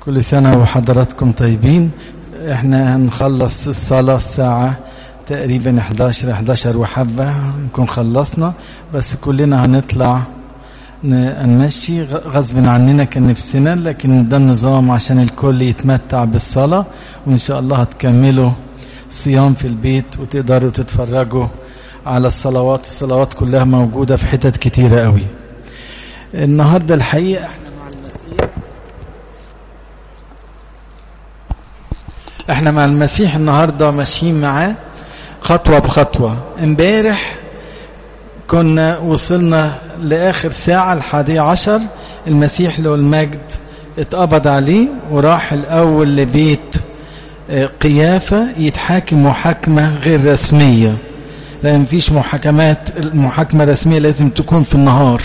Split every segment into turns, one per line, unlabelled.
كل سنة وحضراتكم طيبين احنا هنخلص الصلاة الساعة تقريبا 11 11 وحبة نكون خلصنا بس كلنا هنطلع نمشي غصب عننا كان نفسنا لكن ده النظام عشان الكل يتمتع بالصلاة وإن شاء الله هتكملوا صيام في البيت وتقدروا تتفرجوا على الصلوات الصلوات كلها موجودة في حتت كتيرة قوي النهاردة الحقيقة احنا مع المسيح احنا مع المسيح النهاردة ماشيين معاه خطوة بخطوة امبارح كنا وصلنا لآخر ساعة الحادية عشر المسيح له المجد اتقبض عليه وراح الأول لبيت قيافة يتحاكم محاكمة غير رسمية لأن مفيش محاكمات المحاكمة رسمية لازم تكون في النهار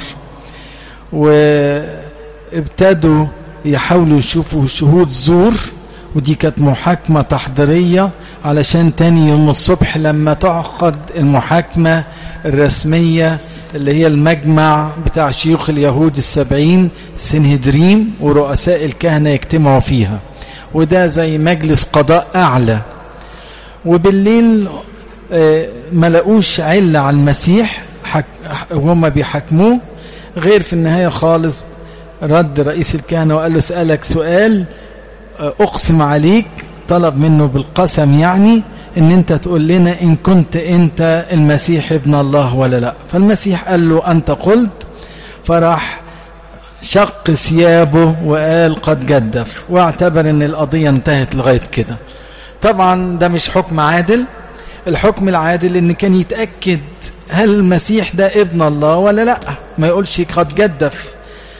وابتدوا يحاولوا يشوفوا شهود زور ودي كانت محاكمة تحضيرية علشان تاني يوم الصبح لما تعقد المحاكمة الرسمية اللي هي المجمع بتاع شيوخ اليهود السبعين سنهدريم ورؤساء الكهنة يجتمعوا فيها وده زي مجلس قضاء أعلى وبالليل ما لقوش علة على المسيح وهم بيحاكموه غير في النهاية خالص رد رئيس الكهنة وقال له اسألك سؤال أقسم عليك طلب منه بالقسم يعني ان انت تقول لنا ان كنت انت المسيح ابن الله ولا لا فالمسيح قال له انت قلت فراح شق ثيابه وقال قد جدف واعتبر ان القضية انتهت لغاية كده طبعا ده مش حكم عادل الحكم العادل ان كان يتأكد هل المسيح ده ابن الله ولا لا ما يقولش قد جدف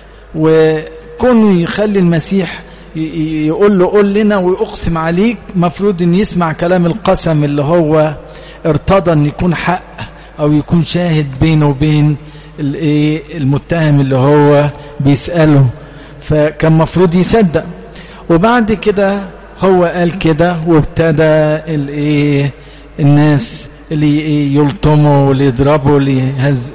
وكونه يخلي المسيح يقول له قول لنا ويقسم عليك مفروض ان يسمع كلام القسم اللي هو ارتضى ان يكون حق او يكون شاهد بينه وبين المتهم اللي هو بيسأله فكان مفروض يصدق وبعد كده هو قال كده وابتدى الايه الناس اللي يلطموا واللي يضربوا اللي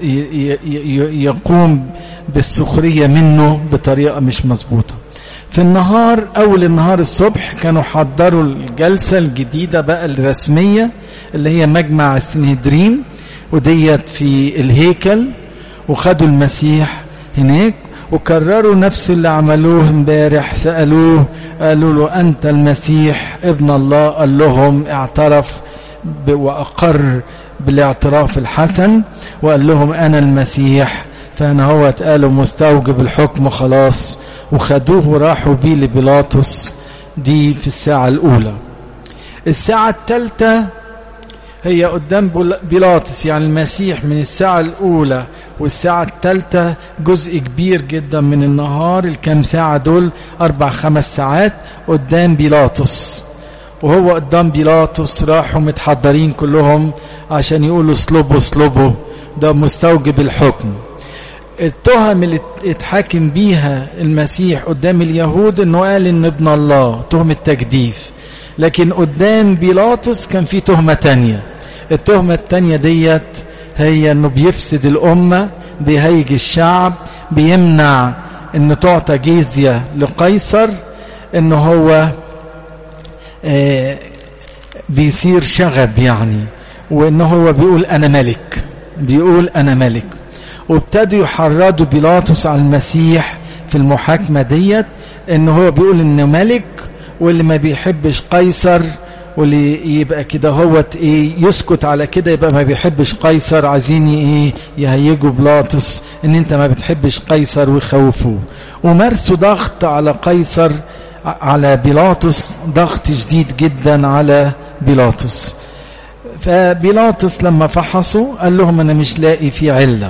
يقوم بالسخرية منه بطريقة مش مظبوطة في النهار أول النهار الصبح كانوا حضروا الجلسة الجديدة بقى الرسمية اللي هي مجمع السنهدرين وديت في الهيكل وخدوا المسيح هناك وكرروا نفس اللي عملوه امبارح سألوه قالوا له أنت المسيح ابن الله قال لهم اعترف وأقر بالاعتراف الحسن وقال لهم أنا المسيح فأنا هو اتقالوا مستوجب الحكم خلاص وخدوه وراحوا بيه لبيلاطس دي في الساعة الأولى الساعة الثالثة هي قدام بيلاطس يعني المسيح من الساعة الأولى والساعة الثالثة جزء كبير جدا من النهار الكام ساعة دول أربع خمس ساعات قدام بيلاطس وهو قدام بيلاطس راحوا متحضرين كلهم عشان يقولوا اصلبوا اصلبوا ده مستوجب الحكم التهم اللي اتحاكم بيها المسيح قدام اليهود انه قال ان ابن الله تهمة تجديف لكن قدام بيلاطس كان في تهمة تانية التهمة التانية ديت هي انه بيفسد الامة بيهيج الشعب بيمنع ان تعطى جيزية لقيصر ان هو آه بيصير شغب يعني وان هو بيقول انا ملك بيقول انا ملك وابتدوا يحرضوا بيلاطس على المسيح في المحاكمة ديت ان هو بيقول انه ملك واللي ما بيحبش قيصر واللي يبقى كده هوت ايه يسكت على كده يبقى ما بيحبش قيصر عايزين ايه يهيجوا بيلاطس ان انت ما بتحبش قيصر ويخوفوه ومارسوا ضغط على قيصر على بيلاطس ضغط شديد جدا على بيلاطس فبيلاطس لما فحصوا قال لهم انا مش لاقي في عله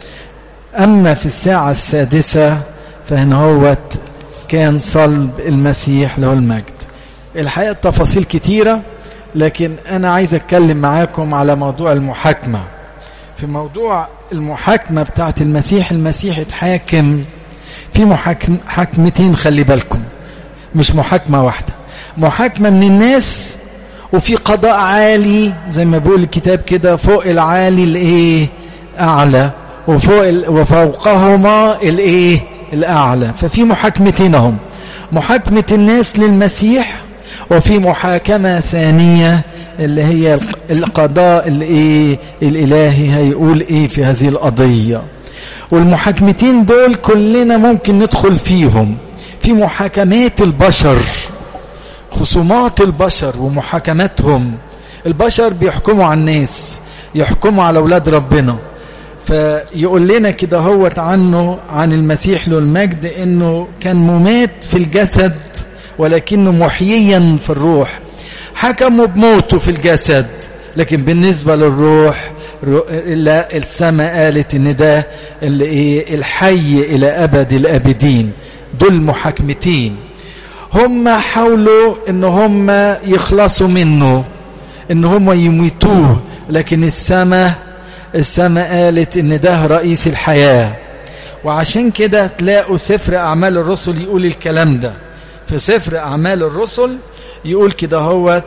أما في الساعة السادسة فهنا هو كان صلب المسيح له المجد الحقيقة تفاصيل كتيرة لكن أنا عايز أتكلم معاكم على موضوع المحاكمة في موضوع المحاكمة بتاعت المسيح المسيح اتحاكم في محاكمتين خلي بالكم مش محاكمة واحدة محاكمة من الناس وفي قضاء عالي زي ما بيقول الكتاب كده فوق العالي الايه اعلى وفوق وفوقهما الايه الاعلى ففي محاكمتين هم محاكمة الناس للمسيح وفي محاكمة ثانية اللي هي القضاء الايه الالهي هيقول ايه في هذه القضية والمحاكمتين دول كلنا ممكن ندخل فيهم في محاكمات البشر خصومات البشر ومحاكماتهم البشر بيحكموا على الناس يحكموا على اولاد ربنا فيقول لنا كده هوت عنه عن المسيح له المجد انه كان ممات في الجسد ولكنه محييا في الروح حكموا بموته في الجسد لكن بالنسبة للروح لا السماء قالت ان ده اللي ايه الحي الى ابد الابدين دول محاكمتين هم حاولوا ان هم يخلصوا منه ان هم يميتوه لكن السماء السماء قالت ان ده رئيس الحياة وعشان كده تلاقوا سفر اعمال الرسل يقول الكلام ده في سفر اعمال الرسل يقول كده هو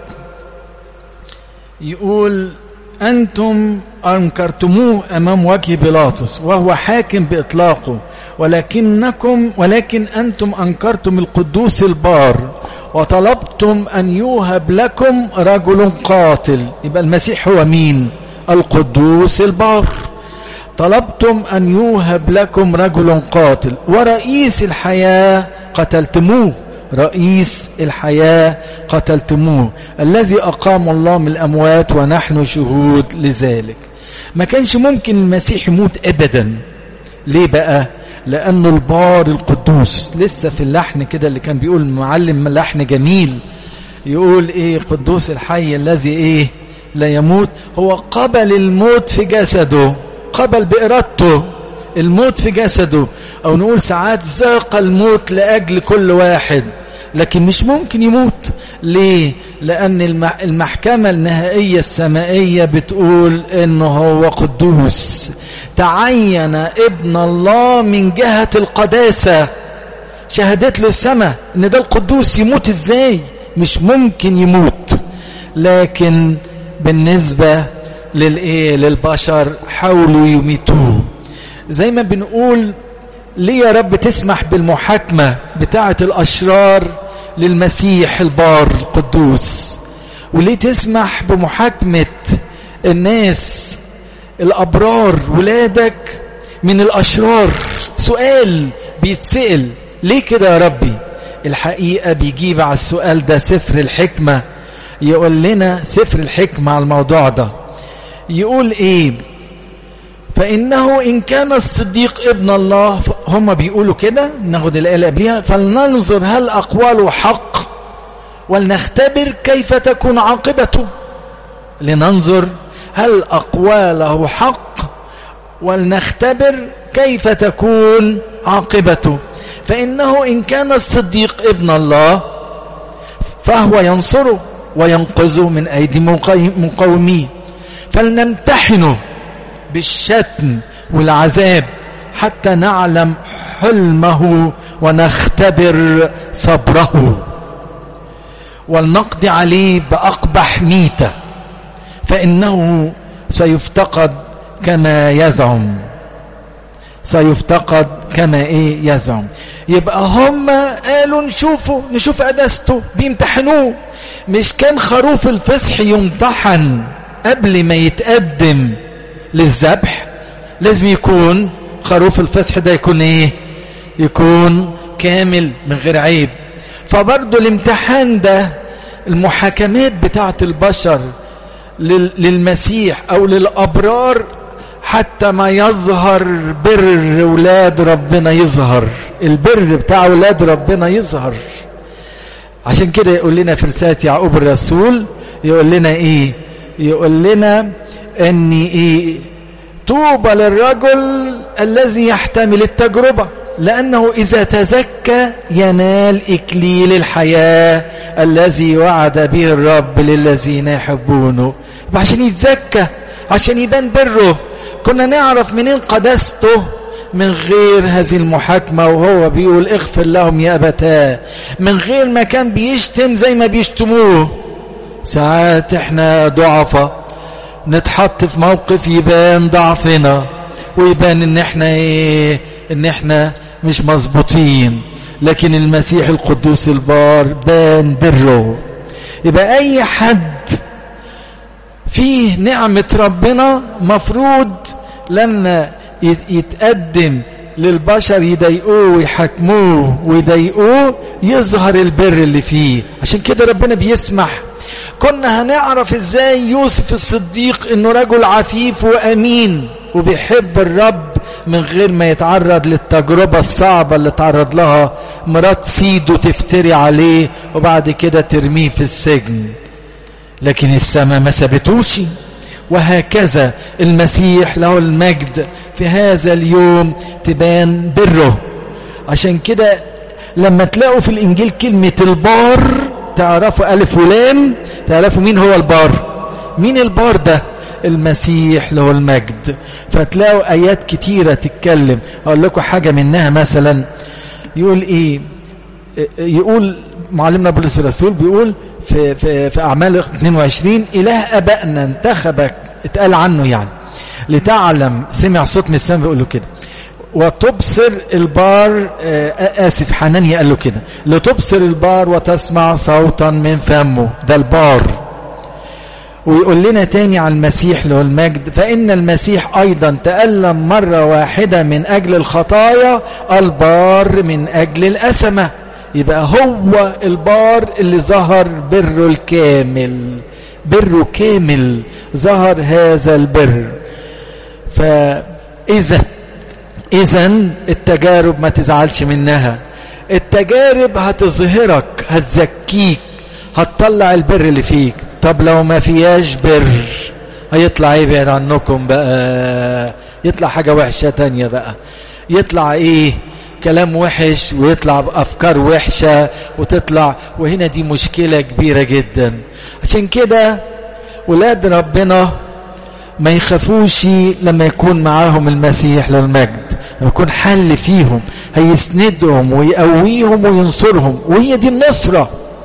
يقول أنتم أنكرتموه أمام وجه بيلاطس وهو حاكم بإطلاقه ولكنكم ولكن أنتم أنكرتم القدوس البار وطلبتم أن يوهب لكم رجل قاتل يبقى المسيح هو مين القدوس البار طلبتم أن يوهب لكم رجل قاتل ورئيس الحياة قتلتموه رئيس الحياة قتلتموه الذي أقام الله من الأموات ونحن شهود لذلك ما كانش ممكن المسيح يموت أبدا ليه بقى لأنه البار القدوس لسه في اللحن كده اللي كان بيقول معلم لحن جميل يقول ايه قدوس الحي الذي ايه لا يموت هو قبل الموت في جسده قبل بإرادته الموت في جسده أو نقول ساعات ذاق الموت لأجل كل واحد لكن مش ممكن يموت ليه لأن المحكمة النهائية السمائية بتقول إنه هو قدوس تعين ابن الله من جهة القداسة شهدت له السماء إن ده القدوس يموت إزاي مش ممكن يموت لكن بالنسبة للإيه للبشر حاولوا يميتوه زي ما بنقول ليه يا رب تسمح بالمحاكمة بتاعة الأشرار للمسيح البار القدوس وليه تسمح بمحاكمة الناس الأبرار ولادك من الأشرار سؤال بيتسأل ليه كده يا ربي الحقيقة بيجيب على السؤال ده سفر الحكمة يقول لنا سفر الحكمة على الموضوع ده يقول ايه فإنه إن كان الصديق ابن الله هم بيقولوا كده ناخد الآية اللي قبلها فلننظر هل أقواله حق ولنختبر كيف تكون عاقبته لننظر هل أقواله حق ولنختبر كيف تكون عاقبته فإنه إن كان الصديق ابن الله فهو ينصره وينقذه من أيدي مقاوميه فلنمتحنه بالشتم والعذاب حتى نعلم حلمه ونختبر صبره ولنقضي عليه بأقبح ميتة فإنه سيفتقد كما يزعم سيفتقد كما ايه يزعم يبقى هم قالوا نشوفه نشوف قداسته بيمتحنوه مش كان خروف الفصح يمتحن قبل ما يتقدم للذبح لازم يكون خروف الفصح ده يكون ايه يكون كامل من غير عيب فبرضه الامتحان ده المحاكمات بتاعة البشر للمسيح او للابرار حتى ما يظهر بر ولاد ربنا يظهر البر بتاع ولاد ربنا يظهر عشان كده يقول لنا في رسالة يعقوب الرسول يقول لنا ايه يقول لنا ان ايه طوبى للرجل الذي يحتمل التجربة لأنه إذا تزكى ينال إكليل الحياة الذي وعد به الرب للذين يحبونه عشان يتزكى عشان يبان بره كنا نعرف منين قداسته من غير هذه المحاكمة وهو بيقول اغفر لهم يا أبتاه من غير ما كان بيشتم زي ما بيشتموه ساعات احنا ضعفة نتحط في موقف يبان ضعفنا ويبان ان احنا ايه ان احنا مش مظبوطين لكن المسيح القدوس البار بان بره يبقى اي حد فيه نعمة ربنا مفروض لما يتقدم للبشر يضايقوه ويحكموه ويضايقوه يظهر البر اللي فيه عشان كده ربنا بيسمح كنا هنعرف ازاي يوسف الصديق انه رجل عفيف وامين وبيحب الرب من غير ما يتعرض للتجربة الصعبة اللي تعرض لها مرات سيده تفتري عليه وبعد كده ترميه في السجن لكن السماء ما سابتوش وهكذا المسيح له المجد في هذا اليوم تبان بره عشان كده لما تلاقوا في الإنجيل كلمة البار تعرفوا ألف ولام تعرفوا مين هو البار مين البار ده المسيح له المجد فتلاقوا آيات كتيرة تتكلم أقول لكم حاجة منها مثلا يقول إيه يقول معلمنا بولس الرسول بيقول في, في, في أعمال 22 إله أبائنا انتخبك اتقال عنه يعني لتعلم سمع صوت من السماء بيقول له كده وتبصر البار آسف حنانيا قال له كده لتبصر البار وتسمع صوتا من فمه ده البار ويقول لنا تاني عن المسيح له المجد فإن المسيح أيضا تألم مرة واحدة من أجل الخطايا البار من أجل الأسمة يبقى هو البار اللي ظهر بره الكامل بره كامل ظهر هذا البر فإذا إذا التجارب ما تزعلش منها التجارب هتظهرك هتزكيك هتطلع البر اللي فيك طب لو ما فيهاش بر هيطلع يبعد عنكم بقى يطلع حاجة وحشة تانية بقى يطلع ايه كلام وحش ويطلع بأفكار وحشة وتطلع وهنا دي مشكلة كبيرة جدا عشان كده ولاد ربنا ما يخافوش لما يكون معاهم المسيح للمجد لما يكون حل فيهم هيسندهم ويقويهم وينصرهم وهي دي النصرة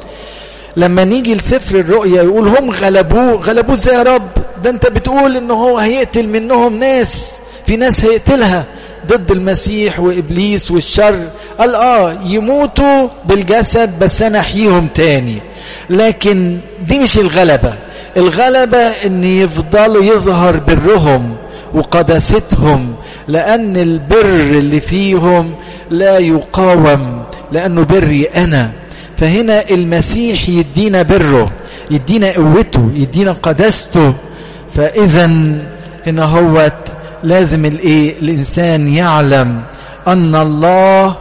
لما نيجي لسفر الرؤيا يقول هم غلبوه غلبوه ازاي يا رب ده انت بتقول ان هو هيقتل منهم ناس في ناس هيقتلها ضد المسيح وإبليس والشر قال آه يموتوا بالجسد بس أنا أحييهم تاني لكن دي مش الغلبة الغلبة ان يفضلوا يظهر برهم وقداستهم لأن البر اللي فيهم لا يقاوم لأنه بري أنا فهنا المسيح يدينا بره يدينا قوته يدينا قداسته فإذا هنا هوت لازم الايه الانسان يعلم ان الله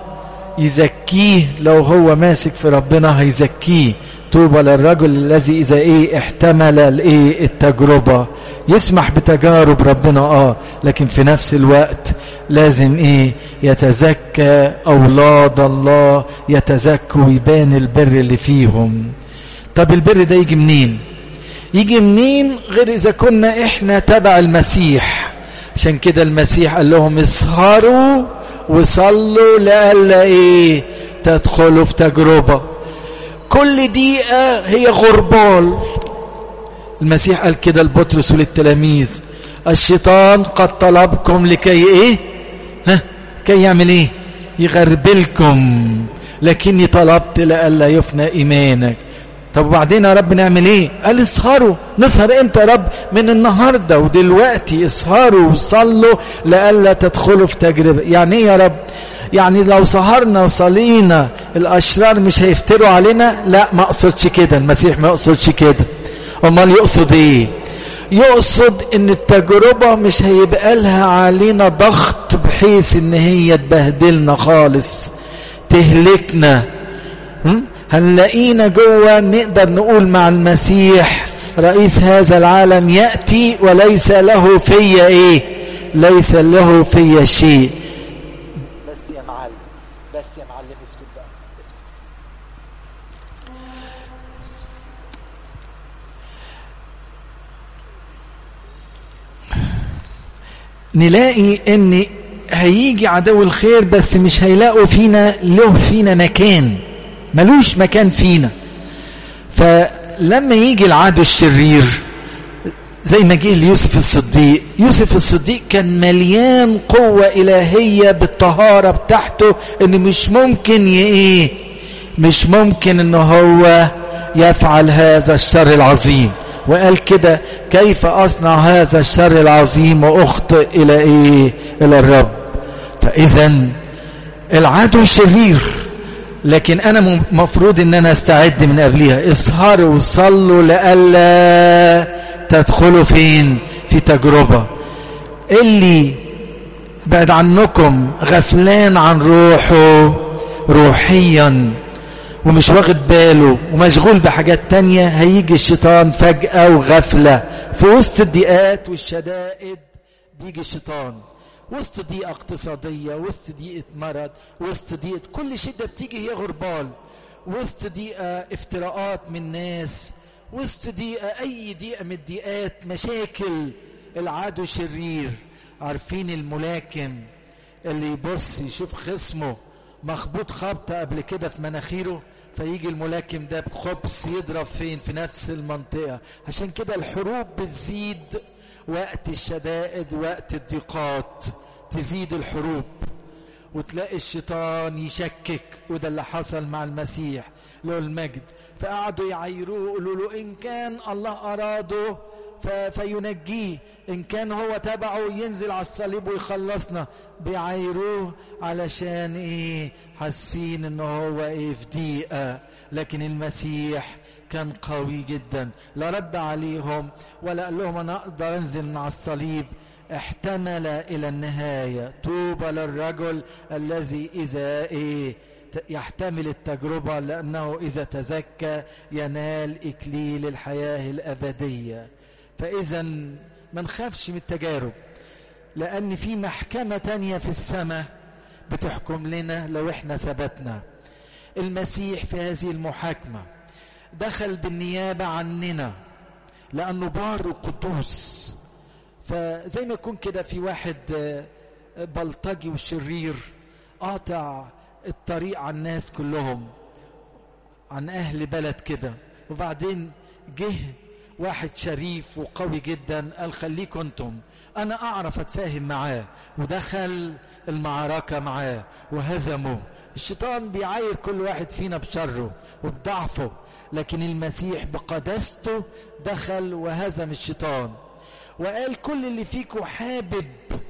يزكيه لو هو ماسك في ربنا هيزكيه طوبى للرجل الذي اذا ايه احتمل الايه التجربه يسمح بتجارب ربنا اه لكن في نفس الوقت لازم ايه يتزكى اولاد الله يتزكوا ويبان البر اللي فيهم طب البر ده يجي منين يجي منين غير اذا كنا احنا تبع المسيح عشان كده المسيح قال لهم اسهروا وصلوا لألا ايه تدخلوا في تجربة كل دقيقة هي غربال المسيح قال كده لبطرس وللتلاميذ الشيطان قد طلبكم لكي ايه ها كي يعمل ايه يغربلكم لكني طلبت لألا يفنى إيمانك طب وبعدين يا رب نعمل ايه قال اسهروا نسهر امتى يا رب من النهاردة ودلوقتي اسهروا وصلوا لألا تدخلوا في تجربة يعني ايه يا رب يعني لو سهرنا وصلينا الأشرار مش هيفتروا علينا لا ما اقصدش كده المسيح ما يقصدش كده امال يقصد ايه يقصد ان التجربة مش هيبقى لها علينا ضغط بحيث ان هي تبهدلنا خالص تهلكنا هنلاقينا جوه نقدر نقول مع المسيح رئيس هذا العالم يأتي وليس له في ايه ليس له في شيء
بس يا معلم بس يا معلم اسكت بقى اسكت.
نلاقي ان هيجي عدو الخير بس مش هيلاقوا فينا له فينا مكان ملوش مكان فينا فلما يجي العدو الشرير زي ما جه ليوسف الصديق يوسف الصديق كان مليان قوة إلهية بالطهارة بتاعته إن مش ممكن ايه مش ممكن إن هو يفعل هذا الشر العظيم وقال كده كيف أصنع هذا الشر العظيم وأخطئ إلى إيه إلى الرب فإذا العدو شرير لكن أنا مفروض إن أنا أستعد من قبلها اسهروا وصلوا لألا تدخلوا فين في تجربة اللي بعد عنكم غفلان عن روحه روحيا ومش واخد باله ومشغول بحاجات تانية هيجي الشيطان فجأة وغفلة في وسط الضيقات والشدائد بيجي الشيطان وسط ضيقة اقتصادية وسط ضيقة مرض وسط ضيقة كل شدة بتيجي هي غربال وسط ضيقة افتراءات من ناس وسط ضيقة أي ضيقة من الضيقات مشاكل العدو شرير عارفين الملاكم اللي يبص يشوف خصمه مخبوط خبطة قبل كده في مناخيره فيجي الملاكم ده بخبز يضرب فين في نفس المنطقة عشان كده الحروب بتزيد وقت الشدائد وقت الضيقات تزيد الحروب وتلاقي الشيطان يشكك وده اللي حصل مع المسيح له المجد فقعدوا يعيروه يقولوا له إن كان الله أراده فينجيه إن كان هو تبعه ينزل على الصليب ويخلصنا بيعايروه علشان إيه حاسين إن هو إيه في ضيقة لكن المسيح كان قوي جدا لا رد عليهم ولا قال لهم أنا أقدر أنزل من على الصليب احتمل إلى النهاية طوبى للرجل الذي إذا إيه يحتمل التجربة لأنه إذا تزكى ينال إكليل الحياة الأبدية فإذا ما نخافش من التجارب لأن في محكمة تانية في السماء بتحكم لنا لو احنا ثبتنا المسيح في هذه المحاكمة دخل بالنيابة عننا لأنه بار وقدوس فزي ما يكون كده في واحد بلطجي وشرير قاطع الطريق عن الناس كلهم عن أهل بلد كده وبعدين جه واحد شريف وقوي جدا قال خليكم انتم انا اعرف اتفاهم معاه ودخل المعركة معاه وهزمه الشيطان بيعاير كل واحد فينا بشره وبضعفه لكن المسيح بقداسته دخل وهزم الشيطان وقال كل اللي فيكم حابب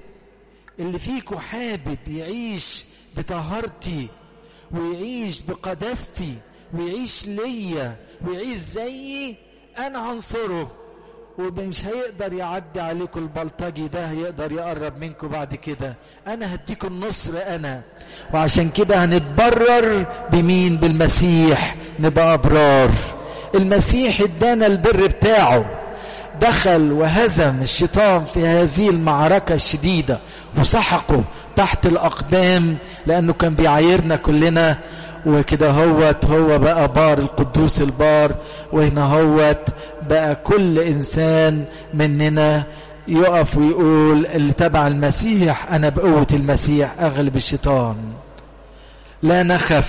اللي فيكم حابب يعيش بطهارتي ويعيش بقداستي ويعيش ليا ويعيش زيي انا هنصره ومش هيقدر يعدي عليكم البلطجي ده هيقدر يقرب منكم بعد كده انا هديكم النصر انا وعشان كده هنتبرر بمين بالمسيح نبقى ابرار المسيح ادانا البر بتاعه دخل وهزم الشيطان في هذه المعركة الشديدة وسحقه تحت الأقدام لأنه كان بيعايرنا كلنا وكده هوت هو بقى بار القدوس البار وهنا هوت بقى كل إنسان مننا يقف ويقول اللي تبع المسيح أنا بقوة المسيح أغلب الشيطان لا نخف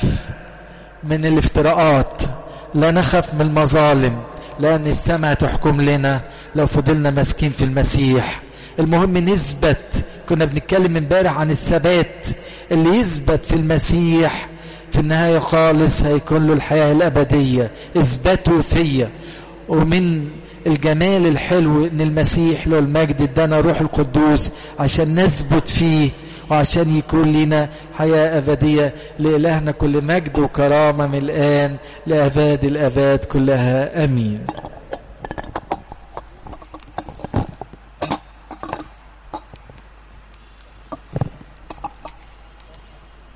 من الافتراءات لا نخف من المظالم لأن السماء تحكم لنا لو فضلنا ماسكين في المسيح المهم نثبت كنا بنتكلم امبارح عن الثبات اللي يثبت في المسيح في النهاية خالص هيكون له الحياة الأبدية اثبتوا فيا ومن الجمال الحلو ان المسيح له المجد ادانا روح القدوس عشان نثبت فيه وعشان يكون لنا حياة أبدية لإلهنا كل مجد وكرامة من الآن لأباد الأباد كلها أمين